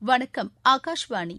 வணக்கம் ஆகாஷ்வாணி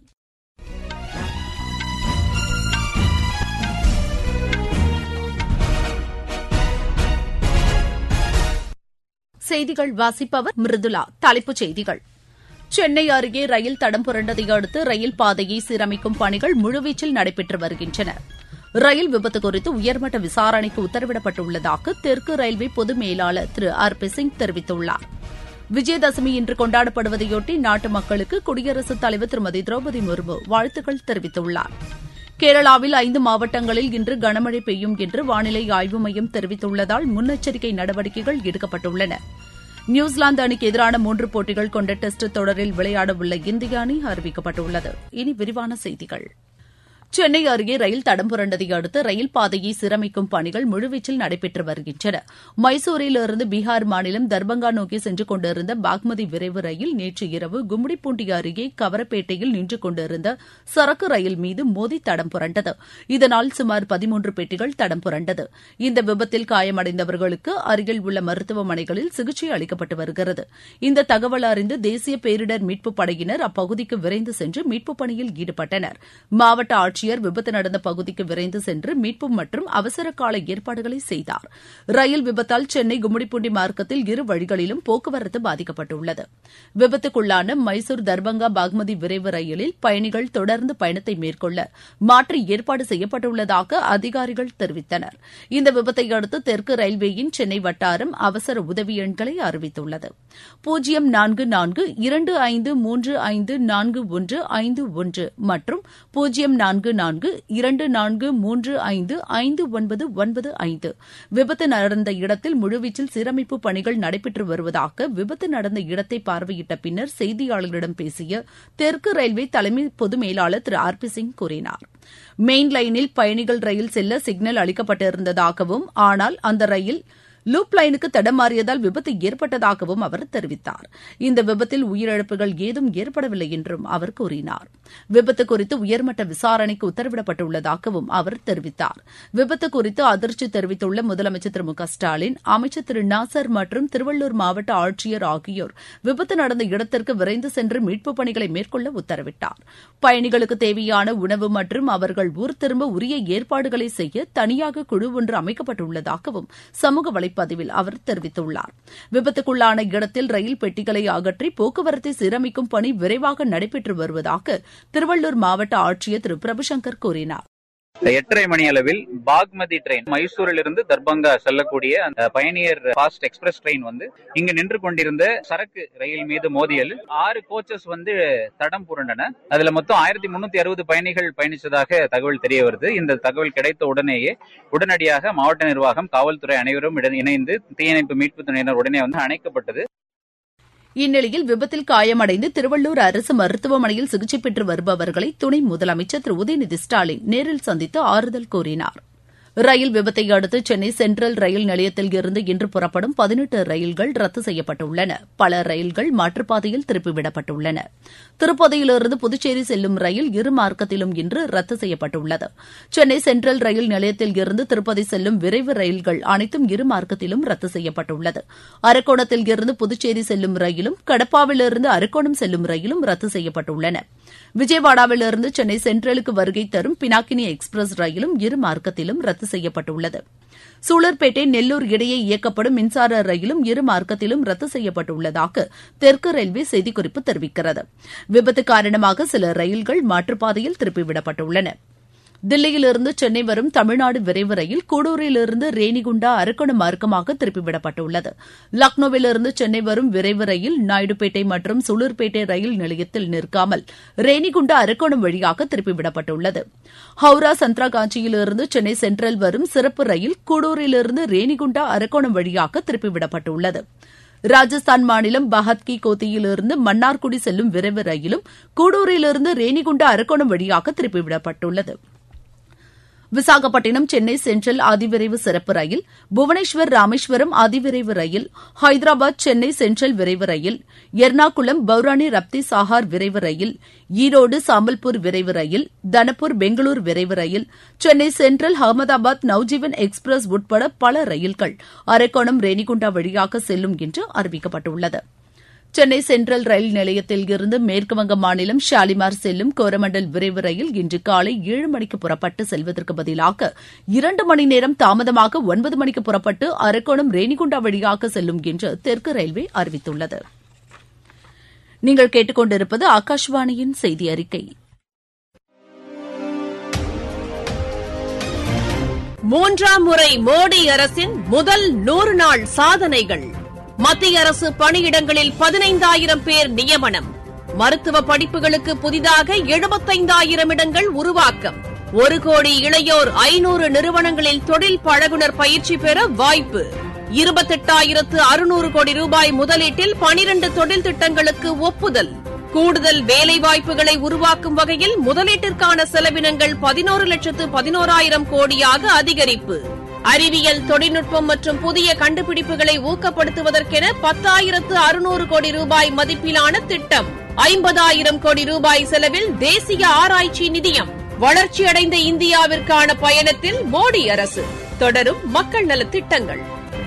செய்திகள் வாசிப்பவர் மிருதுளா தலைப்புச் செய்திகள் சென்னை அருகே ரயில் தடம் புரண்டதை அடுத்து ரயில் பாதையை சீரமைக்கும் பணிகள் முழுவீச்சில் நடைபெற்று வருகின்றன ரயில் விபத்து குறித்து உயர்மட்ட விசாரணைக்கு உத்தரவிடப்பட்டுள்ளதாக தெற்கு ரயில்வே பொது மேலாளர் திரு ஆர் பி சிங் தெரிவித்துள்ளார் விஜயதசமி இன்று கொண்டாடப்படுவதையொட்டி நாட்டு மக்களுக்கு குடியரசுத் தலைவர் திருமதி திரௌபதி முர்மு வாழ்த்துக்கள் தெரிவித்துள்ளார் கேரளாவில் ஐந்து மாவட்டங்களில் இன்று கனமழை பெய்யும் என்று வானிலை ஆய்வு மையம் தெரிவித்துள்ளதால் முன்னெச்சரிக்கை நடவடிக்கைகள் எடுக்கப்பட்டுள்ளன நியூசிலாந்து அணிக்கு எதிரான மூன்று போட்டிகள் கொண்ட டெஸ்ட் தொடரில் விளையாடவுள்ள இந்திய அணி அறிவிக்கப்பட்டுள்ளது இனி விரிவான செய்திகள் சென்னை அருகே ரயில் தடம் புரண்டதை அடுத்து ரயில் பாதையை சீரமைக்கும் பணிகள் முழுவீச்சில் நடைபெற்று வருகின்றன மைசூரிலிருந்து பீகார் மாநிலம் தர்பங்கா நோக்கி சென்று கொண்டிருந்த பாக்மதி விரைவு ரயில் நேற்று இரவு கும்மிடிப்பூண்டி அருகே கவரப்பேட்டையில் நின்று கொண்டிருந்த சரக்கு ரயில் மீது மோதி தடம் புரண்டது இதனால் சுமார் பதிமூன்று பெட்டிகள் தடம் புரண்டது இந்த விபத்தில் காயமடைந்தவர்களுக்கு அருகில் உள்ள மருத்துவமனைகளில் சிகிச்சை அளிக்கப்பட்டு வருகிறது இந்த தகவல் அறிந்து தேசிய பேரிடர் மீட்புப் படையினர் அப்பகுதிக்கு விரைந்து சென்று மீட்புப் பணியில் ஈடுபட்டனர் மாவட்ட ஆட்சியர் ஆட்சியர் விபத்து நடந்த பகுதிக்கு விரைந்து சென்று மீட்பு மற்றும் அவசர கால ஏற்பாடுகளை செய்தார் ரயில் விபத்தால் சென்னை கும்மிடிப்பூண்டி மார்க்கத்தில் இரு வழிகளிலும் போக்குவரத்து பாதிக்கப்பட்டுள்ளது விபத்துக்குள்ளான மைசூர் தர்பங்கா பாக்மதி விரைவு ரயிலில் பயணிகள் தொடர்ந்து பயணத்தை மேற்கொள்ள மாற்று ஏற்பாடு செய்யப்பட்டுள்ளதாக அதிகாரிகள் தெரிவித்தனர் இந்த விபத்தை அடுத்து தெற்கு ரயில்வேயின் சென்னை வட்டாரம் அவசர உதவி எண்களை அறிவித்துள்ளது பூஜ்ஜியம் நான்கு நான்கு இரண்டு ஐந்து மூன்று ஐந்து நான்கு ஒன்று ஐந்து ஒன்று மற்றும் பூஜ்ஜியம் நான்கு நான்கு இரண்டு நான்கு மூன்று ஐந்து ஐந்து ஒன்பது ஒன்பது ஐந்து விபத்து நடந்த இடத்தில் முழுவீச்சில் சீரமைப்பு பணிகள் நடைபெற்று வருவதாக விபத்து நடந்த இடத்தை பார்வையிட்ட பின்னர் செய்தியாளர்களிடம் பேசிய தெற்கு ரயில்வே தலைமை பொது மேலாளர் திரு ஆர் பி சிங் கூறினார் மெயின் லைனில் பயணிகள் ரயில் செல்ல சிக்னல் அளிக்கப்பட்டிருந்ததாகவும் ஆனால் அந்த ரயில் லூப் லைனுக்கு தடமாறியதால் விபத்து ஏற்பட்டதாகவும் அவர் தெரிவித்தார் இந்த விபத்தில் உயிரிழப்புகள் ஏதும் ஏற்படவில்லை என்றும் அவர் கூறினார் விபத்து குறித்து உயர்மட்ட விசாரணைக்கு உத்தரவிடப்பட்டுள்ளதாகவும் அவர் தெரிவித்தார் விபத்து குறித்து அதிர்ச்சி தெரிவித்துள்ள முதலமைச்சர் திரு மு க ஸ்டாலின் அமைச்சர் திரு நாசர் மற்றும் திருவள்ளூர் மாவட்ட ஆட்சியர் ஆகியோர் விபத்து நடந்த இடத்திற்கு விரைந்து சென்று மீட்புப் பணிகளை மேற்கொள்ள உத்தரவிட்டார் பயணிகளுக்கு தேவையான உணவு மற்றும் அவர்கள் ஊர் திரும்ப உரிய ஏற்பாடுகளை செய்ய தனியாக குழு ஒன்று அமைக்கப்பட்டுள்ளதாகவும் சமூக வலை பதிவில் அவர் தெரிவித்துள்ளார் விபத்துக்குள்ளான இடத்தில் ரயில் பெட்டிகளை அகற்றி போக்குவரத்தை சீரமைக்கும் பணி விரைவாக நடைபெற்று வருவதாக திருவள்ளூர் மாவட்ட ஆட்சியர் திரு பிரபுசங்கர் கூறினார் எட்டரை மணி அளவில் பாக்மதி ட்ரெயின் மைசூரில் இருந்து தர்பங்கா செல்லக்கூடிய அந்த பயணியர் ஃபாஸ்ட் எக்ஸ்பிரஸ் ட்ரெயின் வந்து இங்கு நின்று கொண்டிருந்த சரக்கு ரயில் மீது மோதியல் ஆறு கோச்சஸ் வந்து தடம் புரண்டன அதுல மொத்தம் ஆயிரத்தி முன்னூத்தி அறுபது பயணிகள் பயணிச்சதாக தகவல் தெரிய வருது இந்த தகவல் கிடைத்த உடனேயே உடனடியாக மாவட்ட நிர்வாகம் காவல்துறை அனைவரும் இணைந்து தீயணைப்பு மீட்பு துறையினர் உடனே வந்து அணைக்கப்பட்டது இந்நிலையில் விபத்தில் காயமடைந்து திருவள்ளூர் அரசு மருத்துவமனையில் சிகிச்சை பெற்று வருபவர்களை துணை முதலமைச்சர் திரு உதயநிதி ஸ்டாலின் நேரில் சந்தித்து ஆறுதல் கூறினார் ரயில் விபத்தை அடுத்து சென்னை சென்ட்ரல் ரயில் நிலையத்தில் இருந்து இன்று புறப்படும் பதினெட்டு ரயில்கள் ரத்து செய்யப்பட்டுள்ளன பல ரயில்கள் மாற்றுப்பாதையில் திருப்பிவிடப்பட்டுள்ளன திருப்பதியிலிருந்து புதுச்சேரி செல்லும் ரயில் இரு மார்க்கத்திலும் இன்று ரத்து செய்யப்பட்டுள்ளது சென்னை சென்ட்ரல் ரயில் நிலையத்தில் இருந்து திருப்பதி செல்லும் விரைவு ரயில்கள் அனைத்தும் இரு மார்க்கத்திலும் ரத்து செய்யப்பட்டுள்ளது அரக்கோணத்தில் இருந்து புதுச்சேரி செல்லும் ரயிலும் கடப்பாவிலிருந்து அரக்கோணம் செல்லும் ரயிலும் ரத்து செய்யப்பட்டுள்ளன விஜயவாடாவிலிருந்து சென்னை சென்ட்ரலுக்கு வருகை தரும் பினாக்கினி எக்ஸ்பிரஸ் ரயிலும் இரு மார்க்கத்திலும் ரத்து செய்யப்பட்டுள்ளது சூளர்பேட்டை நெல்லூர் இடையே இயக்கப்படும் மின்சார ரயிலும் இரு மார்க்கத்திலும் ரத்து செய்யப்பட்டுள்ளதாக தெற்கு ரயில்வே செய்திக்குறிப்பு தெரிவிக்கிறது விபத்து காரணமாக சில ரயில்கள் மாற்றுப்பாதையில் திருப்பிவிடப்பட்டுள்ளன தில்லியிலிருந்து சென்னை வரும் தமிழ்நாடு விரைவு ரயில் கூடூரிலிருந்து ரேணிகுண்டா அரக்கோணம் மார்க்கமாக திருப்பிவிடப்பட்டுள்ளது லக்னோவிலிருந்து சென்னை வரும் விரைவு ரயில் நாயுடுபேட்டை மற்றும் சுளூர்பேட்டை ரயில் நிலையத்தில் நிற்காமல் ரேணிகுண்டா அரக்கோணம் வழியாக திருப்பிவிடப்பட்டுள்ளது ஹவுரா சந்த்ராகாஞ்சியிலிருந்து சென்னை சென்ட்ரல் வரும் சிறப்பு ரயில் கூடூரிலிருந்து ரேணிகுண்டா அரக்கோணம் வழியாக திருப்பிவிடப்பட்டுள்ளது ராஜஸ்தான் மாநிலம் பஹத்கி கோத்தியிலிருந்து மன்னார்குடி செல்லும் விரைவு ரயிலும் கூடூரிலிருந்து ரேணிகுண்டா அரக்கோணம் வழியாக திருப்பிவிடப்பட்டுள்ளது விசாகப்பட்டினம் சென்னை சென்ட்ரல் அதிவிரைவு சிறப்பு ரயில் புவனேஸ்வர் ராமேஸ்வரம் அதிவிரைவு ரயில் ஹைதராபாத் சென்னை சென்ட்ரல் விரைவு ரயில் எர்ணாகுளம் பௌராணி ரப்தி சாஹார் விரைவு ரயில் ஈரோடு சாம்பல்பூர் விரைவு ரயில் தனப்பூர் பெங்களூர் விரைவு ரயில் சென்னை சென்ட்ரல் அகமதாபாத் நவ்ஜீவன் எக்ஸ்பிரஸ் உட்பட பல ரயில்கள் அரக்கோணம் ரேணிகுண்டா வழியாக செல்லும் என்று அறிவிக்கப்பட்டுள்ளது சென்னை சென்ட்ரல் ரயில் நிலையத்தில் இருந்து மேற்குவங்க மாநிலம் ஷாலிமார் செல்லும் கோரமண்டல் விரைவு ரயில் இன்று காலை ஏழு மணிக்கு புறப்பட்டு செல்வதற்கு பதிலாக இரண்டு மணி நேரம் தாமதமாக ஒன்பது மணிக்கு புறப்பட்டு அரக்கோணம் ரேணிகுண்டா வழியாக செல்லும் என்று தெற்கு ரயில்வே அறிவித்துள்ளது நீங்கள் கேட்டுக்கொண்டிருப்பது ஆகாஷ்வாணியின் செய்தி அறிக்கை மூன்றாம் முறை மோடி அரசின் முதல் நூறு நாள் சாதனைகள் மத்திய அரசு பணியிடங்களில் பதினைந்தாயிரம் பேர் நியமனம் மருத்துவ படிப்புகளுக்கு புதிதாக எழுபத்தைந்தாயிரம் இடங்கள் உருவாக்கம் ஒரு கோடி இளையோர் ஐநூறு நிறுவனங்களில் தொழில் பழகுனர் பயிற்சி பெற வாய்ப்பு இருபத்தெட்டாயிரத்து அறுநூறு கோடி ரூபாய் முதலீட்டில் பனிரண்டு தொழில் திட்டங்களுக்கு ஒப்புதல் கூடுதல் வேலைவாய்ப்புகளை உருவாக்கும் வகையில் முதலீட்டிற்கான செலவினங்கள் பதினோரு லட்சத்து பதினோராயிரம் கோடியாக அதிகரிப்பு அறிவியல் தொழில்நுட்பம் மற்றும் புதிய கண்டுபிடிப்புகளை ஊக்கப்படுத்துவதற்கென பத்தாயிரத்து அறுநூறு கோடி ரூபாய் மதிப்பிலான திட்டம் ஐம்பதாயிரம் கோடி ரூபாய் செலவில் தேசிய ஆராய்ச்சி நிதியம் வளர்ச்சியடைந்த இந்தியாவிற்கான பயணத்தில் மோடி அரசு தொடரும் மக்கள் நலத் திட்டங்கள்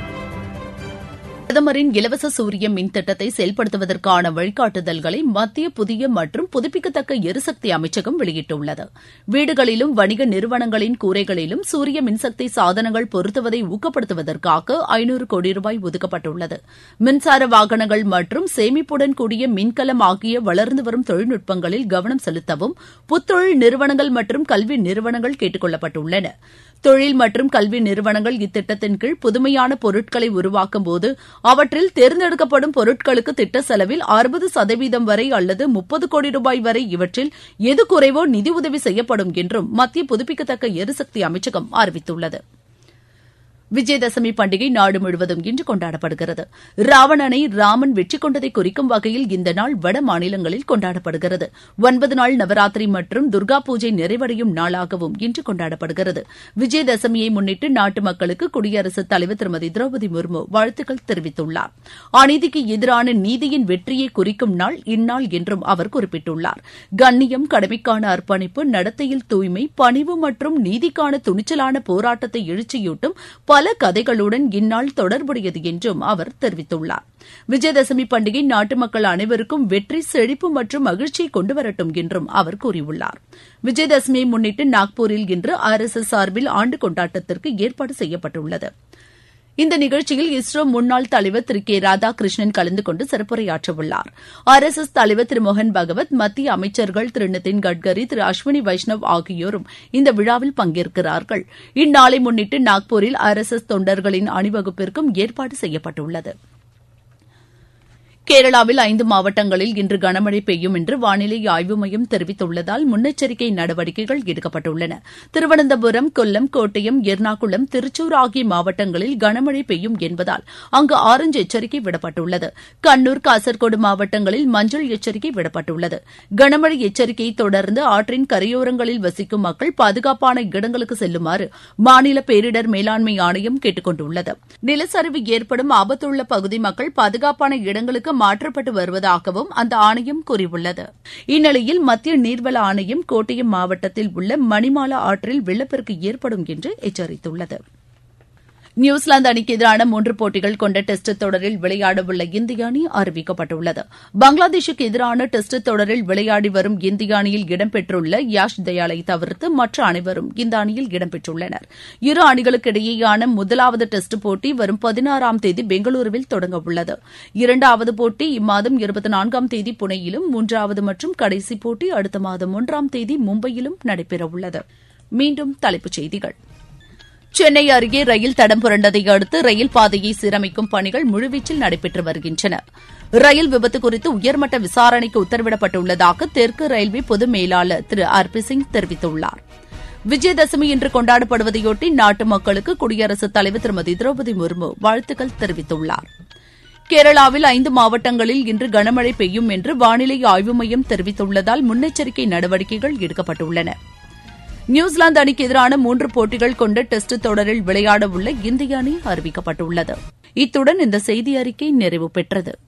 பிரதமரின் இலவச சூரிய மின் திட்டத்தை செயல்படுத்துவதற்கான வழிகாட்டுதல்களை மத்திய புதிய மற்றும் புதுப்பிக்கத்தக்க எரிசக்தி அமைச்சகம் வெளியிட்டுள்ளது வீடுகளிலும் வணிக நிறுவனங்களின் கூரைகளிலும் சூரிய மின்சக்தி சாதனங்கள் பொருத்துவதை ஊக்கப்படுத்துவதற்காக ஐநூறு கோடி ரூபாய் ஒதுக்கப்பட்டுள்ளது மின்சார வாகனங்கள் மற்றும் சேமிப்புடன் கூடிய மின்கலம் ஆகிய வளர்ந்து வரும் தொழில்நுட்பங்களில் கவனம் செலுத்தவும் புத்தொழில் நிறுவனங்கள் மற்றும் கல்வி நிறுவனங்கள் கேட்டுக் கொள்ளப்பட்டுள்ளன தொழில் மற்றும் கல்வி நிறுவனங்கள் இத்திட்டத்தின் கீழ் புதுமையான பொருட்களை உருவாக்கும் போது அவற்றில் தேர்ந்தெடுக்கப்படும் பொருட்களுக்கு திட்ட செலவில் அறுபது சதவீதம் வரை அல்லது முப்பது கோடி ரூபாய் வரை இவற்றில் எது குறைவோ நிதியுதவி செய்யப்படும் என்றும் மத்திய புதுப்பிக்கத்தக்க எரிசக்தி அமைச்சகம் அறிவித்துள்ளது விஜயதசமி பண்டிகை நாடு முழுவதும் இன்று கொண்டாடப்படுகிறது ராவணனை ராமன் வெற்றி கொண்டதை குறிக்கும் வகையில் இந்த நாள் வட மாநிலங்களில் கொண்டாடப்படுகிறது ஒன்பது நாள் நவராத்திரி மற்றும் துர்கா பூஜை நிறைவடையும் நாளாகவும் இன்று கொண்டாடப்படுகிறது விஜயதசமியை முன்னிட்டு நாட்டு மக்களுக்கு குடியரசுத் தலைவர் திருமதி திரௌபதி முர்மு வாழ்த்துக்கள் தெரிவித்துள்ளார் அநீதிக்கு எதிரான நீதியின் வெற்றியை குறிக்கும் நாள் இந்நாள் என்றும் அவர் குறிப்பிட்டுள்ளார் கண்ணியம் கடமைக்கான அர்ப்பணிப்பு நடத்தையில் தூய்மை பணிவு மற்றும் நீதிக்கான துணிச்சலான போராட்டத்தை எழுச்சியூட்டும் பல கதைகளுடன் இந்நாள் தொடர்புடையது என்றும் அவர் தெரிவித்துள்ளார் விஜயதசமி பண்டிகை நாட்டு மக்கள் அனைவருக்கும் வெற்றி செழிப்பு மற்றும் மகிழ்ச்சியை கொண்டுவரட்டும் என்றும் அவர் கூறியுள்ளார் விஜயதசமியை முன்னிட்டு நாக்பூரில் இன்று ஆர் எஸ் எஸ் சார்பில் ஆண்டு கொண்டாட்டத்திற்கு ஏற்பாடு செய்யப்பட்டுள்ளது இந்த நிகழ்ச்சியில் இஸ்ரோ முன்னாள் தலைவர் திரு கே ராதாகிருஷ்ணன் கலந்து கொண்டு சிறப்புரையாற்றவுள்ளார் ஆர் எஸ் எஸ் தலைவர் திரு மோகன் பகவத் மத்திய அமைச்சர்கள் திரு நிதின் கட்கரி திரு அஸ்வினி வைஷ்ணவ் ஆகியோரும் இந்த விழாவில் பங்கேற்கிறார்கள் இந்நாளை முன்னிட்டு நாக்பூரில் ஆர் எஸ் எஸ் தொண்டர்களின் அணிவகுப்பிற்கும் ஏற்பாடு செய்யப்பட்டுள்ளது கேரளாவில் ஐந்து மாவட்டங்களில் இன்று கனமழை பெய்யும் என்று வானிலை ஆய்வு மையம் தெரிவித்துள்ளதால் முன்னெச்சரிக்கை நடவடிக்கைகள் எடுக்கப்பட்டுள்ளன திருவனந்தபுரம் கொல்லம் கோட்டயம் எர்ணாகுளம் திருச்சூர் ஆகிய மாவட்டங்களில் கனமழை பெய்யும் என்பதால் அங்கு ஆரஞ்சு எச்சரிக்கை விடப்பட்டுள்ளது கண்ணூர் காசர்கோடு மாவட்டங்களில் மஞ்சள் எச்சரிக்கை விடப்பட்டுள்ளது கனமழை எச்சரிக்கையை தொடர்ந்து ஆற்றின் கரையோரங்களில் வசிக்கும் மக்கள் பாதுகாப்பான இடங்களுக்கு செல்லுமாறு மாநில பேரிடர் மேலாண்மை ஆணையம் கேட்டுக் கொண்டுள்ளது நிலச்சரிவு ஏற்படும் ஆபத்துள்ள பகுதி மக்கள் பாதுகாப்பான இடங்களுக்கு மாற்றப்பட்டு வருவதாகவும் அந்த ஆணையம் கூறியுள்ளது இந்நிலையில் மத்திய நீர்வள ஆணையம் கோட்டயம் மாவட்டத்தில் உள்ள மணிமாலா ஆற்றில் வெள்ளப்பெருக்கு ஏற்படும் என்று எச்சரித்துள்ளது நியூசிலாந்து அணிக்கு எதிரான மூன்று போட்டிகள் கொண்ட டெஸ்ட் தொடரில் விளையாடவுள்ள இந்திய அணி அறிவிக்கப்பட்டுள்ளது பங்களாதேஷுக்கு எதிரான டெஸ்ட் தொடரில் விளையாடி வரும் இந்திய அணியில் இடம்பெற்றுள்ள யாஷ் தயாலை தவிர்த்து மற்ற அனைவரும் இந்த அணியில் இடம்பெற்றுள்ளனர் இரு அணிகளுக்கு இடையேயான முதலாவது டெஸ்ட் போட்டி வரும் பதினாறாம் தேதி பெங்களூருவில் தொடங்கவுள்ளது இரண்டாவது போட்டி இம்மாதம் இருபத்தி நான்காம் தேதி புனேயிலும் மூன்றாவது மற்றும் கடைசி போட்டி அடுத்த மாதம் ஒன்றாம் தேதி மும்பையிலும் நடைபெறவுள்ளது மீண்டும் தலைப்புச் செய்திகள் சென்னை அருகே ரயில் தடம் புரண்டதை அடுத்து ரயில் பாதையை சீரமைக்கும் பணிகள் முழுவீச்சில் நடைபெற்று வருகின்றன ரயில் விபத்து குறித்து உயர்மட்ட விசாரணைக்கு உத்தரவிடப்பட்டுள்ளதாக தெற்கு ரயில்வே பொது மேலாளர் திரு ஆர் பி சிங் தெரிவித்துள்ளார் விஜயதசமி இன்று கொண்டாடப்படுவதையொட்டி நாட்டு மக்களுக்கு குடியரசுத் தலைவர் திருமதி திரௌபதி முர்மு வாழ்த்துக்கள் தெரிவித்துள்ளார் கேரளாவில் ஐந்து மாவட்டங்களில் இன்று கனமழை பெய்யும் என்று வானிலை ஆய்வு மையம் தெரிவித்துள்ளதால் முன்னெச்சரிக்கை நடவடிக்கைகள் எடுக்கப்பட்டுள்ளன நியூசிலாந்து அணிக்கு எதிரான மூன்று போட்டிகள் கொண்ட டெஸ்ட் தொடரில் விளையாட உள்ள இந்திய அணி அறிவிக்கப்பட்டுள்ளது இத்துடன் இந்த செய்தி அறிக்கை நிறைவு பெற்றது